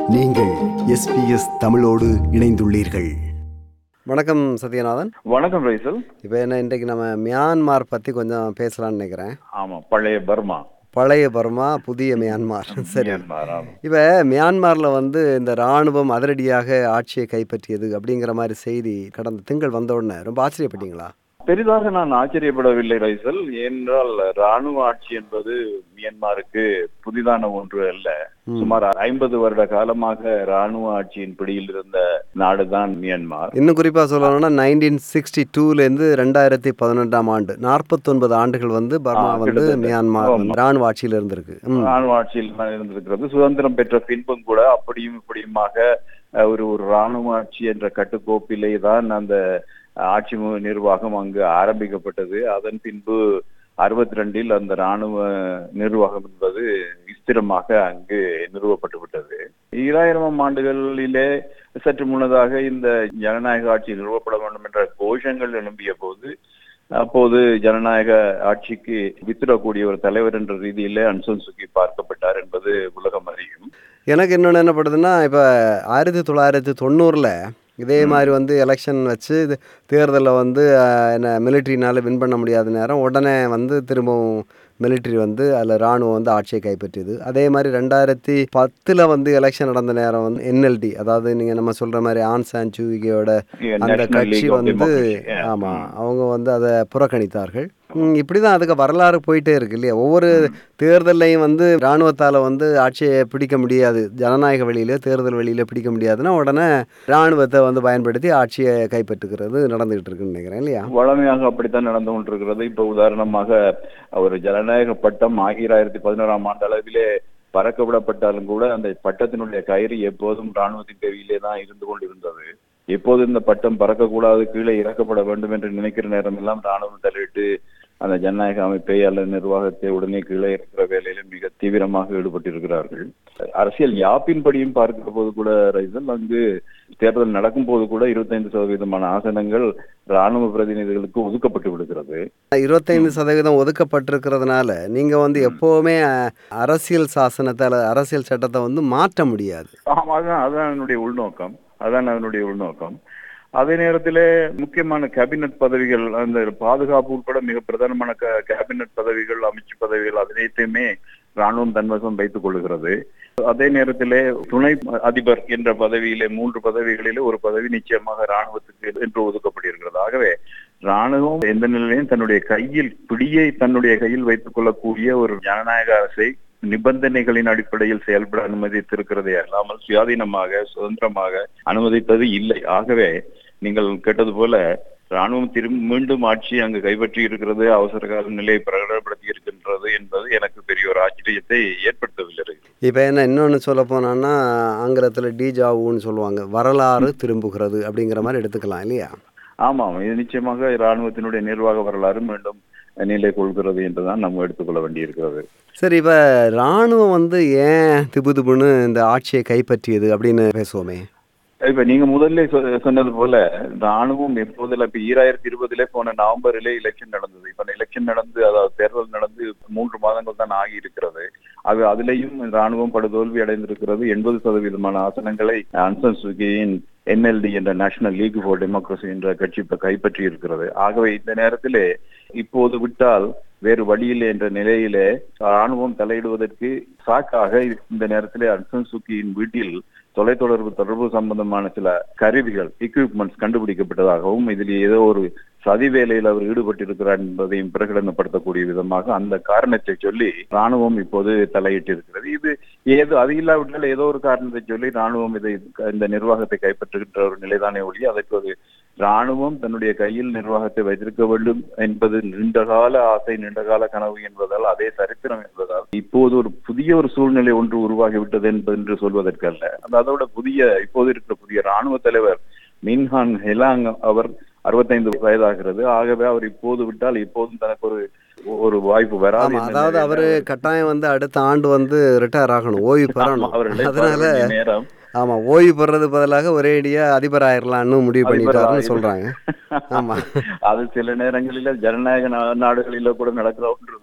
நீங்கள் எஸ்பிஎஸ் தமிழோடு இணைந்துள்ளீர்கள் வணக்கம் சத்யநாதன் வணக்கம் ரைசல் இப்போ என்ன இன்றைக்கு நம்ம மியான்மார் பற்றி கொஞ்சம் பேசலாம்னு நினைக்கிறேன் ஆமா பழைய பர்மா பழைய பர்மா புதிய மியான்மார் சரி மியான்மர், ஆமா. இப்போ மியான்மாரில் வந்து இந்த இராணுவம் அதிரடியாக ஆட்சியை கைப்பற்றியது அப்படிங்கிற மாதிரி செய்தி கடந்த திங்கள் வந்த உடனே ரொம்ப ஆச்சரியப்பட்டீங்களா பெரிதாக நான் ஆச்சரியப்படவில்லை ரைசல் ஏனென்றால் ராணுவ ஆட்சி என்பது மியான்மருக்கு புதிதான ஒன்று அல்ல சுமார் ஐம்பது வருட காலமாக ராணுவ ஆட்சியின் பிடியில் இருந்த நாடுதான் மியான்மர் இன்னும் குறிப்பாக சொல்லணும்னா நைன்டீன் சிக்ஸ்டி டூலேருந்து ரெண்டாயிரத்தி பதினெட்டாம் ஆண்டு நாற்பத்தொன்பது ஆண்டுகள் வந்து பர்மா ஆ, வந்து கிட்டத்தட்ட. மியான்மார் ஆமா. வந்து ராணுவ ஆட்சியில் இருந்திருக்கு ம் ராணுவ ஆட்சியில் தான் இருந்திருக்கிறது சுதந்திரம் பெற்ற பின்பும் கூட அப்படியும் இப்படியுமாக அஹ், ஒரு ஒரு ராணுவ ஆட்சி என்ற கட்டுக்கோப்பிலே தான் அந்த ஆட்சி மு- நிர்வாகம் அங்கு ஆரம்பிக்கப்பட்டது அதன் பின்பு அறுபத்தி ரெண்டில் அந்த ராணுவ நிர்வாகம் என்பது விஸ்திரமாக அங்கு நிறுவப்பட்டு விட்டது ஈராயிரமாம் ஆண்டுகளிலே சற்று முன்னதாக இந்த ஜனநாயக ஆட்சி நிறுவப்பட வேண்டும் என்ற கோஷங்கள் எழும்பிய போது அப்போது ஜனநாயக ஆட்சிக்கு வித்திடக்கூடிய ஒரு தலைவர் என்ற ரீதியிலே அன்சன் சுகி பார்க்கப்பட்டார் என்பது உலகம் அறியும் எனக்கு இன்னொன்று என்ன படுதுன்னா இப்போ ஆயிரத்தி தொள்ளாயிரத்தி தொண்ணூறில் இதே மாதிரி வந்து எலெக்ஷன் வச்சு இது தேர்தலில் வந்து அஹ், என்ன மிலிட்ரினால வின் பண்ண முடியாத நேரம் உடனே வந்து திரும்பவும் மிலிட்ரி வந்து அதில் இராணுவம் வந்து ஆட்சியை கைப்பற்றியது அதே மாதிரி ரெண்டாயிரத்தி பத்தில் வந்து எலெக்ஷன் நடந்த நேரம் வந்து என்எல்டி அதாவது நீங்கள் நம்ம சொல்கிற மாதிரி ஆன் சான் சூவிகையோட அந்த National கட்சி League of வந்து Democracy. Yeah. ஆமாம் அவங்க வந்து அதை புறக்கணித்தார்கள் ம், இப்படி தான் அதுக்கு வரலாறு போயிட்டே இருக்கு இல்லையா ஒவ்வொரு தேர்தல்லையும் வந்து இராணுவத்தால் வந்து ஆட்சியை பிடிக்க முடியாது ஜனநாயக வழியில தேர்தல் வழியில பிடிக்க முடியாதுன்னா உடனே இராணுவத்தை வந்து பயன்படுத்தி ஆட்சியை கைப்பற்றுகிறது நடந்துகிட்டு இருக்குன்னு நினைக்கிறேன் இல்லையா வளமையாக அப்படித்தான் நடந்து கொண்டிருக்கிறது இப்ப உதாரணமாக ஒரு ஜனநாயக பட்டம் ஆயிரத்தி பதினோராம் ஆண்டு அளவிலே பறக்க விடப்பட்டாலும் கூட அந்த பட்டத்தினுடைய கயிறு எப்போதும் ராணுவத்தின் கையிலே தான் இருந்து கொண்டிருந்தது எப்போது இந்த பட்டம் பறக்கக்கூடாது கீழே இறக்கப்பட வேண்டும் என்று நினைக்கிற நேரம் எல்லாம் ராணுவம் தலையிட்டு அந்த ஜனநாயக அமைப்பை அல்லது நிர்வாகத்தை உடனே கீழே இருக்கிற வேலையில மிக தீவிரமாக ஈடுபட்டிருக்கிறார்கள் அரசியல் யாப்பின்படியும் பார்க்கிற போது கூட ரைசல் அங்கு தேர்தல் நடக்கும் போது கூட இருபத்தைந்து சதவீதமான ஆசனங்கள் ராணுவ பிரதிநிதிகளுக்கு ஒதுக்கப்பட்டு விடுகிறது இருபத்தைந்து சதவீதம் ஒதுக்கப்பட்டிருக்கிறதுனால நீங்கள் வந்து எப்போவுமே அஹ், அரசியல் சாசனத்தை அல்லது அரசியல் சட்டத்தை வந்து மாற்ற முடியாது ஆமா அதான் அதான் அதனுடைய உள்நோக்கம் அதான் அதனுடைய உள்நோக்கம் அதே நேரத்திலே முக்கியமான கேபினட் பதவிகள் அந்த பாதுகாப்பு உட்பட மிக பிரதானமான க- கேபினட் பதவிகள் அமைச்சு பதவிகள் அனைத்தையுமே ராணுவம் தன்வசம் வைத்துக் கொள்ளுகிறது அதே நேரத்திலே துணை அதிபர் என்ற பதவியிலே மூன்று பதவிகளிலே ஒரு பதவி நிச்சயமாக ராணுவத்துக்கு என்று ஒதுக்கப்படுகிறது ஆகவே ராணுவம் எந்த நிலையிலும் தன்னுடைய கையில் பிடியை தன்னுடைய கையில் வைத்துக் கொள்ளக்கூடிய ஒரு ஜனநாயக அரசை நிபந்தனைகளின் அடிப்படையில் செயல்பட அனுமதித்திருக்கிறதே அல்லாமல் சுயாதீனமாக சுதந்திரமாக அனுமதித்தது இல்லை ஆகவே நீங்கள் கேட்டது போல ராணுவம் திரும்ப மீண்டும் ஆட்சி அங்கு கைப்பற்றி இருக்கிறது அவசர கால நிலையை பிரகடனப்படுத்தி இருக்கின்றது என்பது எனக்கு பெரிய ஒரு ஆச்சரியத்தை ஏற்படுத்தவில்லை இப்போ என்ன இன்னொன்று சொல்ல போனோன்னா ஆங்கிலத்தில் டீஜாவுன்னு சொல்லுவாங்க வரலாறு திரும்புகிறது அப்படிங்கிற மாதிரி எடுத்துக்கலாம் இல்லையா ஆமாம் இது நிச்சயமாக ராணுவத்தினுடைய நிர்வாக வரலாறு மீண்டும் நிலை கொள்கிறது என்றுதான் நம்ம எடுத்துக்கொள்ள வேண்டியிருக்கிறது சரி இப்போ இராணுவம் வந்து ஏன் திபு திபுன்னு இந்த ஆட்சியை கைப்பற்றியது அப்படின்னு பேசுவோமே இப்ப நீங்க முதல்ல சொ- சொன்னது போல ராணுவம் எப்போதுல இப்ப ஈராயிரத்தி இருபதுல போன நவம்பரிலே எலெக்ஷன் நடந்தது இப்ப எலெக்ஷன் நடந்து அதாவது தேர்தல் நடந்து மூன்று மாதங்கள் தான் ஆகி இருக்கிறது அது அதுலயும் ராணுவம் படுதோல்வி அடைந்திருக்கிறது எண்பது சதவீதமான ஆசனங்களை அன்சன் சுகியின் என்எல்டி என்ற நேஷனல் லீக் ஃபார் டெமோக்ரசி என்ற கட்சி இப்ப கைப்பற்றி இருக்கிறது ஆகவே இந்த நேரத்திலே இப்போது விட்டால் வேறு வழியில்லை என்ற நிலையிலே ராணுவம் தலையிடுவதற்கு சாக்காக இந்த நேரத்திலே அன்சன் சுக்கியின் வீட்டில் தொலைத்தொடர்பு தொடர்பு சம்பந்தமான சில கருவிகள் எக்யூப்மெண்ட்ஸ் கண்டுபிடிக்கப்பட்டதாகவும் இதில் ஏதோ ஒரு சதி வேலையில் அவர் ஈடுபட்டிருக்கிறார் என்பதையும் பிரகடனப்படுத்தக்கூடிய விதமாக அந்த காரணத்தை சொல்லி ராணுவம் இப்போது தலையிட்டு இருக்கிறது இது ஏதோ அது இல்லாவிட்டால் ஏதோ ஒரு காரணத்தை சொல்லி ராணுவம் இதை இந்த நிர்வாகத்தை கைப்பற்றுகின்ற ஒரு நிலைதானே ஒழி அதற்கு ஒரு ராணுவம் தன்னுடைய கையில் நிர்வாகத்தை வைத்திருக்க வேண்டும் என்பது நீண்டகால ஆசை நீண்டகால கனவு என்பதால் அதே சரித்திரம் என்பதால் இப்போது ஒரு புதிய ஒரு சூழ்நிலை ஒன்று உருவாகிவிட்டது என்பது என்று சொல்வதற்கல்ல அந்த அதோட புதிய இப்போது இருக்கிற புதிய ராணுவ தலைவர் மின்ஹான் ஹெலாங் அவர் அறுபத்தைந்து வயதாகிறது ஆகவே அவர் இப்போது விட்டால் இப்போதும் தனக்கு ஒரு ஒரு வாய்ப்பு வராது ஆமா என்ற அதாவது நிலையில அவரு கட்டாயம் வந்து அடுத்த ஆண்டு வந்து ரிட்டையர் ஆகணும் ஓய்வு பெறணும் அவர் இளைப்பாற அதனால வேண்டிய நேரம் ஆமா ஓய்வு பெறது பதிலாக ஒரேடியா அதிபர் ஆயிரலாம்னு முடிவு அதிபர் பண்ணிட்டாருன்னு ஆயிரலாம். சொல்றாங்க ஆமா அது சில நேரங்களில ஜனநாயக நா- நாடுகளில கூட நடக்கிற ஒன்றுதான்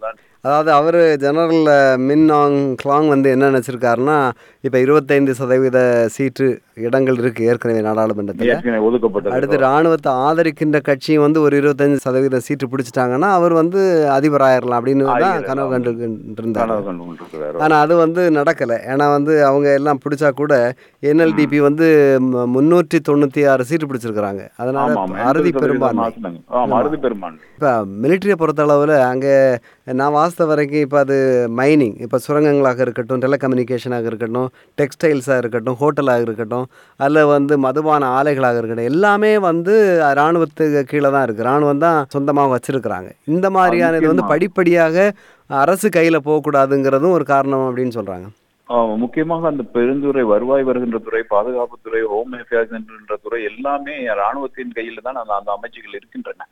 அதாவது அவர் ஜெனரல் மின் ஆங் கிளாங் வந்து என்ன நினச்சிருக்காருன்னா இப்போ இருபத்தைந்து சதவீத சீட்டு இடங்கள் இருக்குது ஏற்கனவே நாடாளுமன்றத்தில் ஏற்கனவே ஒதுக்கப்பட்டது அடுத்து இராணுவத்தை ஆதரிக்கின்ற கட்சியும் வந்து ஒரு இருபத்தஞ்சு சதவீத சீட்டு பிடிச்சிட்டாங்கன்னா அவர் வந்து அதிபர் ஆயிரலாம் அப்படின்னு தான் ஆயிரலாம். கனவு கண்டு இருந்தார் கனவு கண்டு கொண்டிருக்கிறார் ஆனால் அது வந்து நடக்கலை ஏன்னா வந்து அவங்க எல்லாம் பிடிச்சா கூட என்எல்டிபி வந்து ம- முன்னூற்றி தொண்ணூற்றி ஆறு சீட்டு பிடிச்சிருக்கிறாங்க அதனால ஆமா ஆமா அறுதி எண்பது சதவீதம் பெரும்பான்மை ஆசனங்க. ஆமா அறுதி பெரும்பான்மை இப்போ மிலிட்ரியை பொறுத்தளவில் அங்கே நான் வாசித்த வரைக்கும் இப்போ அது மைனிங் இப்போ சுரங்கங்களாக இருக்கட்டும் டெலிகம்யூனிகேஷனாக இருக்கட்டும் டெக்ஸ்டைல்ஸாக இருக்கட்டும் ஹோட்டலாக இருக்கட்டும் அல்ல வந்து மதுபான ஆலைகளாக இருக்கட்டும் எல்லாமே வந்து இராணுவத்துக்கு கீழே தான் இருக்குது இராணுவம் தான் சொந்தமாக வச்சுருக்கிறாங்க இந்த மாதிரியான இது வந்து முக்கியமா. படிப்படியாக அரசு கையில் போகக்கூடாதுங்கிறதும் ஒரு காரணம் அப்படின்னு சொல்கிறாங்க ஆமா, முக்கியமாக அந்த பெருந்துறை வருவாய் வருகின்ற துறை பாதுகாப்புத்துறை ஹோம் அஃபேர்ஸ் என்கின்ற துறை எல்லாமே ராணுவத்தின் கையில் தான் அந்த அந்த அமைச்சுகள் இருக்கின்றன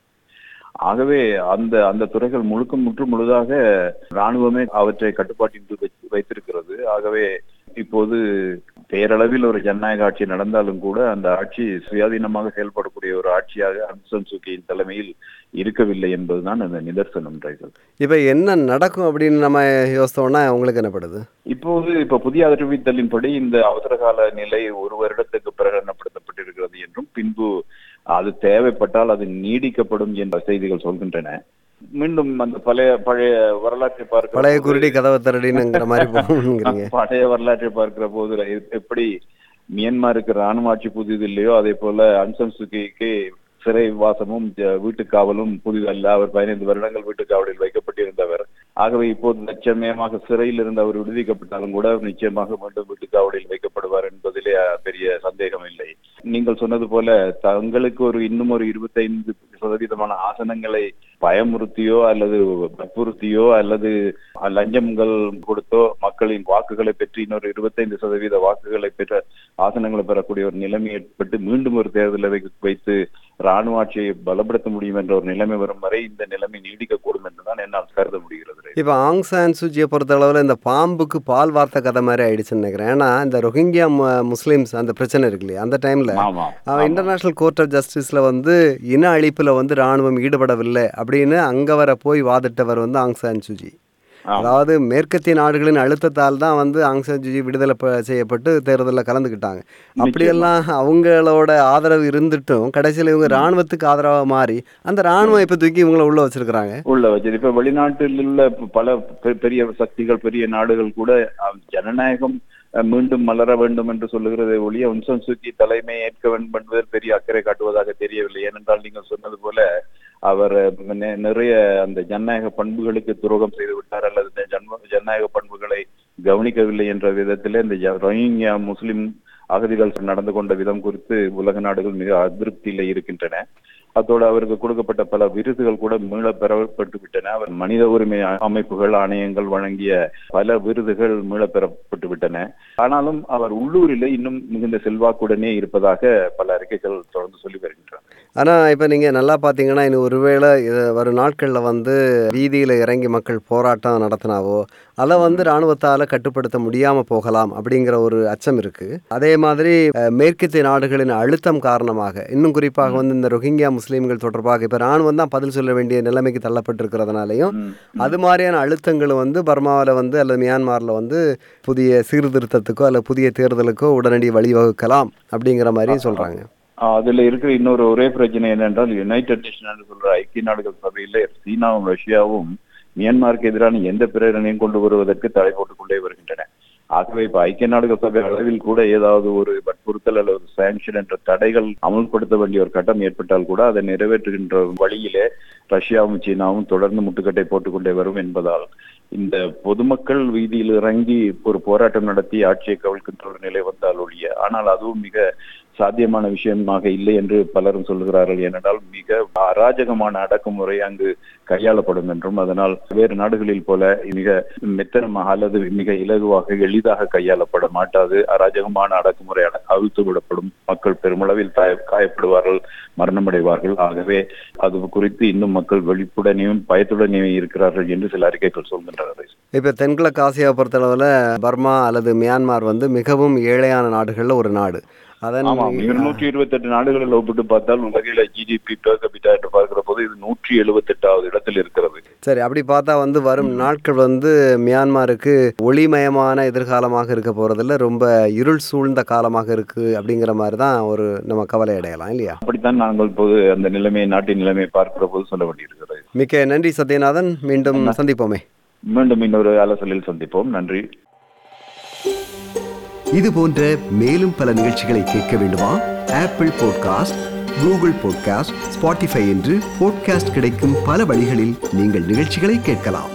ஆகவே அந்த அந்த துறைகள் முழுக்க முற்று முழுதாக ராணுவமே அவற்றை கட்டுப்பாட்டின் கீழ் வைத்து- வைத்திருக்கிறது ஆகவே இப்போது பேரளவில் ஒரு ஜனநாயக ஆட்சி நடந்தாலும் கூட அந்த ஆட்சி சுயாதீனமாக செயல்படக்கூடிய ஒரு ஆட்சியாக அன்சன் சூக்கியின் தலைமையில் இருக்கவில்லை என்பதுதான் அந்த நிதர்சனம் ரைசல் இப்போ என்ன நடக்கும் அப்படின்னு நம்ம யோசித்தோம்னா உங்களுக்கு என்னப்படுது இப்போது இப்ப புதிய அறிவித்தலின்படி இந்த அவசரகால நிலை ஒரு வருடத்துக்கு பிரகடனப்படுத்தப்பட்டிருக்கிறது என்றும் பின்பு அது தேவைப்பட்டால் அது நீடிக்கப்படும் என்ற செய்திகள் சொல்கின்றன மீண்டும் அந்த பழைய பழைய வரலாற்றை பார்க்க பழைய குருடி கதவை திரடினுங்கிற மாதிரி போகணுங்கிறீங்க பழைய வரலாற்றை பார்க்கிற போது எ- எப்படி மியான்மருக்கு ராணுவ ஆட்சி புதிது இல்லையோ அதே போல அன்சன் சுகிக்கு சிறை வாசமும் ஜ- வீட்டுக் காவலும் புதிதல்ல அவர் பதினைந்து வருடங்கள் வீட்டுக் காவலில் வைக்கப்பட்டிருந்தவர் ஆகவே இப்போது லட்சமயமாக சிறையில் இருந்து அவர் விடுவிக்கப்பட்டாலும் கூட அவர் நிச்சயமாக மீண்டும் வீட்டுக் காவலில் வைக்கப்படுவார் என்பதிலே அஹ், பெரிய சந்தேகம் இல்லை நீங்கள் சொன்னது போல தங்களுக்கு ஒரு இன்னும் ஒரு இருபத்தைந்து சதவீதமான ஆசனங்களை பயமுறுத்தியோ அல்லது வற்புறுத்தியோ அல்லது லஞ்சங்கள் கொடுத்தோ மக்களின் வாக்குகளை பெற்று இன்னொரு இருபத்தைந்து சதவீத வாக்குகளை பெற்ற ஆசனங்களை பெறக்கூடிய ஒரு நிலைமை ஏற்பட்டு மீண்டும் ஒரு தேர்தலை வை- வைத்து ராணுவ ஆட்சியை பலப்படுத்த முடியும் என்ற ஒரு நிலைமை வரும் வரை இந்த நிலைமை நீடிக்கக்கூடும் என்றுதான் என்னால் கருத முடிகிறது இப்போ ஆங் சான் சூச்சியை பொறுத்தளவில் இந்த பாம்புக்கு பால் வார்த்த கதை மாதிரி ஆயிடுச்சுன்னு நினைக்கிறேன் ஏன்னா இந்த ரொஹிங்கியா மு- முஸ்லிம்ஸ் அந்த பிரச்சனை இருக்கு இல்லையா அந்த டைமில் ஆமா அவன் இன்டர்நேஷ்னல் கோர்ட் ஆஃப் ஜஸ்டிஸில் வந்து இன அழிப்பில் வந்து ராணுவம் ஈடுபடவில்லை அப்படின்னு அங்கே வர போய் வாதிட்டவர் வந்து ஆங் சான் சூஜி ஆமா. அதாவது மேற்கத்திய நாடுகளின் அழுத்தத்தால் தான் வந்து ஆங் சான் சூஜி விடுதலை ப- செய்யப்பட்டு தேர்தலில் கலந்துக்கிட்டாங்க அப்படியெல்லாம் அவங்களோட ஆதரவு இருந்துட்டும் கடைசியில் இவங்க ராணுவத்துக்கு ஆதரவாக மாறி அந்த ராணுவம் இப்போ தூக்கி இவங்கள உள்ள வச்சிருக்கிறாங்க உள்ள வச்சது இப்ப வெளிநாட்டில் உள்ள பல பெ- பெரிய சக்திகள் பெரிய நாடுகள் கூட அஹ், ஜனநாயகம் அஹ், மீண்டும் மலர வேண்டும் என்று சொல்லுகிறதை ஒழிய உன்சன் சூக்கி தலைமை ஏற்க வேண்டும் என்பதில் பெரிய அக்கறை காட்டுவதாக தெரியவில்லை ஏனென்றால் நீங்கள் சொன்னது போல அவர் அஹ், நெ- நிறைய அந்த ஜனநாயக பண்புகளுக்கு துரோகம் செய்து விட்டார் அல்லது இந்த ஜன்ம ஜனநாயக பண்புகளை கவனிக்கவில்லை என்ற விதத்திலே இந்த ஜ- ரோஹிங்கியா முஸ்லிம் அகதிகள் நடந்து கொண்ட விதம் குறித்து உலக நாடுகள் மிக அதிருப்தியில இருக்கின்றன அத்தோடு அவருக்கு கொடுக்கப்பட்ட பல விருதுகள் கூட மீள பெறப்பட்டு விட்டன அவர் மனித உரிமை அமைப்புகள் ஆணையங்கள் வழங்கிய பல விருதுகள் மீள பெறப்பட்டு விட்டன ஆனாலும் அவர் உள்ளூரிலே இன்னும் மிகுந்த செல்வாக்குடனே இருப்பதாக பல அறிக்கைகள் தொடர்ந்து சொல்லி வருகின்றன ஆனால் இப்போ நீங்கள் நல்லா பார்த்தீங்கன்னா இன்னும் ஒருவேளை இது வரும் நாட்களில் வந்து வீதியில் இறங்கி மக்கள் போராட்டம் நடத்தினாவோ அதை வந்து இராணுவத்தால் கட்டுப்படுத்த முடியாமல் போகலாம் அப்படிங்கிற ஒரு அச்சம் இருக்குது அதே மாதிரி அஹ், மேற்கத்திய நாடுகளின் அழுத்தம் காரணமாக இன்னும் குறிப்பாக வந்து இந்த ரொஹிங்கியா முஸ்லீம்கள் தொடர்பாக இப்போ இராணுவம் தான் பதில் சொல்ல வேண்டிய நிலைமைக்கு தள்ளப்பட்டிருக்கிறதுனாலையும் ம். அது மாதிரியான அழுத்தங்களும் வந்து பர்மாவில் வந்து அல்லது மியான்மாரில் வந்து புதிய சீர்திருத்தத்துக்கோ அல்லது புதிய தேர்தலுக்கோ உடனடி வழிவகுக்கலாம் அப்படிங்கிற மாதிரி சொல்கிறாங்க ஆஹ் அதுல இருக்கிற இன்னொரு ஒரே பிரச்சனை என்னென்றால் யுனைடெட் நேஷன் சொல்ற ஐக்கிய நாடுகள் சபையில சீனாவும் ரஷ்யாவும் மியான்மாருக்கு எதிரான எந்த பிரேரணையும் கொண்டு வருவதற்கு தடை போட்டுக் கொண்டே வருகின்றன ஆகவே இப்ப ஐக்கிய நாடுகள் சபை அளவில் கூட ஏதாவது ஒரு வற்புறுத்தல் அல்லது ஒரு சாங்ஷன் என்ற தடைகள் அமல்படுத்த வேண்டிய ஒரு கட்டம் ஏற்பட்டால் கூட அதை நிறைவேற்றுகின்ற வழியிலே ரஷ்யாவும் சீனாவும் தொடர்ந்து முட்டுக்கட்டை போட்டுக்கொண்டே வரும் என்பதால் இந்த பொதுமக்கள் வீதியில் இறங்கி ஒரு போராட்டம் நடத்தி ஆட்சியை கவிழ்க்கின்ற ஒரு நிலை வந்தால் ஒழிய ஆனால் அதுவும் மிக சாத்தியமான விஷயமாக இல்லை என்று பலரும் சொல்லுகிறார்கள் ஏனென்றால் மிக அராஜகமான அடக்குமுறை அங்கு கையாளப்படும் என்றும் அதனால் வேறு நாடுகளில் போல மிக மெத்தனமாக அல்லது மிக இலகுவாக எளிதாக கையாளப்பட மாட்டாது அராஜகமான அடக்குமுறை அட- அவிழ்த்து விடப்படும் மக்கள் பெருமளவில் காய- காயப்படுவார்கள் மரணமடைவார்கள் ஆகவே அது குறித்து இன்னும் மக்கள் வெளிப்புடனேயும் பயத்துடனேயும் இருக்கிறார்கள் என்று சில அறிக்கைகள் சொல்கின்றனர் இப்போ தென்கிழக்கு ஆசியாவை பொறுத்தளவில் பர்மா அல்லது மியான்மார் வந்து மிகவும் ஏழையான நாடுகளில் ஒரு நாடு அதன் ஆமாம் இருநூற்றி இருபத்தி எட்டு நாடுகளில் ஒப்பிட்டு பார்த்தால் உலகில ஜிடிபி per capita என்று பார்க்கிற போது இது நூற்றி எழுபத்தி எட்டாவது இடத்தில் இருக்கிறது சரி அப்படி பார்த்தா வந்து வரும் நாட்கள் வந்து மியான்மருக்கு ஒளிமயமான எதிர்காலமாக இருக்க போறதில்ல ரொம்ப இருள் சூழ்ந்த காலமாக இருக்கு அப்படிங்கிற மாதிரி தான் ஒரு நம்ம கவலை அடையலாம் இல்லையா அப்படித்தான் நாங்கள் இப்போது அந்த நிலைமையை நாட்டின் நிலைமையை பார்க்கிற போது சொல்ல வேண்டியிருக்கிறது மிக்க நன்றி சத்யநாதன் மீண்டும் சந்திப்போமே மீண்டும் இன்னொரு ஆலோசனையில் சந்திப்போம் நன்றி இது போன்ற மேலும் பல நிகழ்ச்சிகளை கேட்க வேண்டுமா Apple podcast Google podcast Spotify என்று பாட்காஸ்ட் கிடைக்கும் பல வழிகளில் நீங்கள் நிகழ்ச்சிகளை கேட்கலாம்